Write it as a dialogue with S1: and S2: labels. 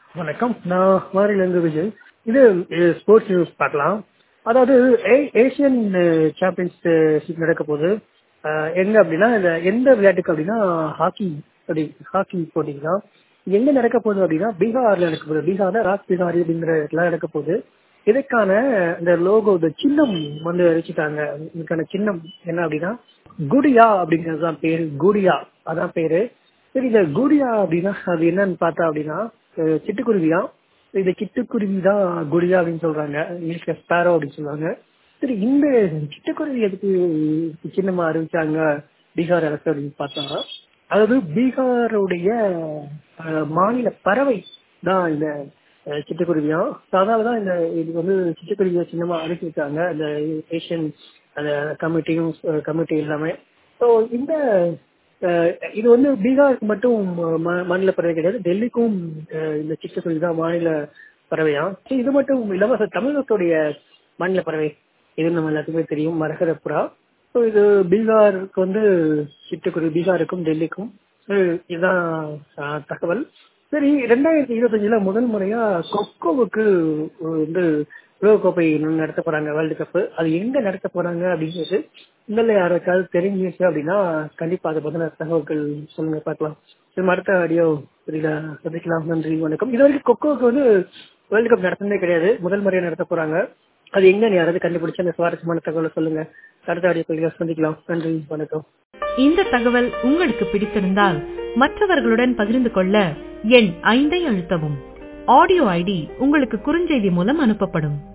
S1: வணக்கம் நான் மாரிலிருந்து விஜய் இது ஸ்போர்ட்ஸ் நியூஸ் பார்க்கலாம் அதாவது ஏ- ஏசியன் சாம்பியன்ஷிப் நடக்க போகுது அஹ், எங்க அப்படின்னா இந்த எந்த விளையாட்டுக்கு அப்படின்னா ஹாக்கி அப்படி ஹாக்கி போட்டிக்கு தான் எங்க நடக்க போகுது அப்படின்னா பீகார்ல நடக்க போகுது பீகார்ல ராஜ் பீகாரி அப்படிங்கிற இடத்துல நடக்க போகுது இதுக்கான இந்த லோகோ இந்த சின்னம் வந்து வச்சுட்டாங்க இதுக்கான சின்னம் என்ன அப்படின்னா குடியா அப்படிங்கிறது தான் பேரு குடியா அதான் பேரு சரி இந்த குடியா அப்படின்னா அது என்னன்னு பார்த்தா அப்படின்னா அஹ் சிட்டுக்குருவியா இந்த சிட்டுக்குருவி தான் குடியா அப்படின்னு சொல்றாங்க இங்கிலீஷ்ல ஸ்பேரோ அப்படின்னு சொல்லுவாங்க சரி இந்த சிட்டுக்குருவி எதுக்கு சின்னமா அறிவிச்சாங்க பீகார் அரசு அப்படின்னு பார்த்தா அதாவது பீகாருடைய அஹ், மாநில பறவை தான் இந்த அஹ், சிட்டுக்குருவியா அதனால தான் இந்த இது வந்து சிட்டுக்குருவியை சின்னமா அறிவிச்சிருக்காங்க இந்த ஏஷியன் அந்த கமிட்டியும் கமிட்டி எல்லாமே ஸோ இந்த அஹ், இது வந்து பீகாருக்கு மட்டும் ம- மாநில பறவை கிடையாது டெல்லிக்கும் அஹ், இந்த சிட்டுக்குருவி தான் மாநில பறவையா So, இது மட்டும் இல்லாம so, தமிழகத்துடைய மாநில பறவை இது நம்ம எல்லாத்துக்குமே தெரியும் மரகத புறா ஸோ இது பீகாருக்கு வந்து சிட்டுக்குருவி பீகாருக்கும் டெல்லிக்கும் So, இதுதான் அஹ், தகவல் சரி ரெண்டாயிரத்தி இருபத்தஞ்சுல முதல் முறையா கொக்கோவுக்கு வந்து உலகக்கோப்பை நடத்த போறாங்க வேர்ல்டு கப் அது எங்க நடத்த போறாங்க அப்படிங்கிறது உங்கள யாருக்காவது தெரிஞ்சிச்சு அப்படின்னா கண்டிப்பா அதை பத்தின தகவல்கள் சொல்லுங்க பார்க்கலாம் சரி அடுத்த ஆடியோ சரிங்களா சந்திக்கலாம் நன்றி வணக்கம் இது வரைக்கும் கொக்கோவுக்கு வந்து வேர்ல்டு கப் நடத்தினதே கிடையாது முதல் முறையா நடத்த போறாங்க அது எங்க யாராவது கண்டுபிடிச்சு அந்த சுவாரஸ்யமான தகவலை சொல்லுங்க அடுத்த ஆடியோ பதிவில் சந்திக்கலாம் நன்றி வணக்கம்
S2: இந்த தகவல் உங்களுக்கு பிடித்திருந்தால் மற்றவர்களுடன் பகிர்ந்து கொள்ள எண் ஐந்தை அழுத்தவும் ஆடியோ ஐடி உங்களுக்கு குறுஞ்செய்தி மூலம் அனுப்பப்படும்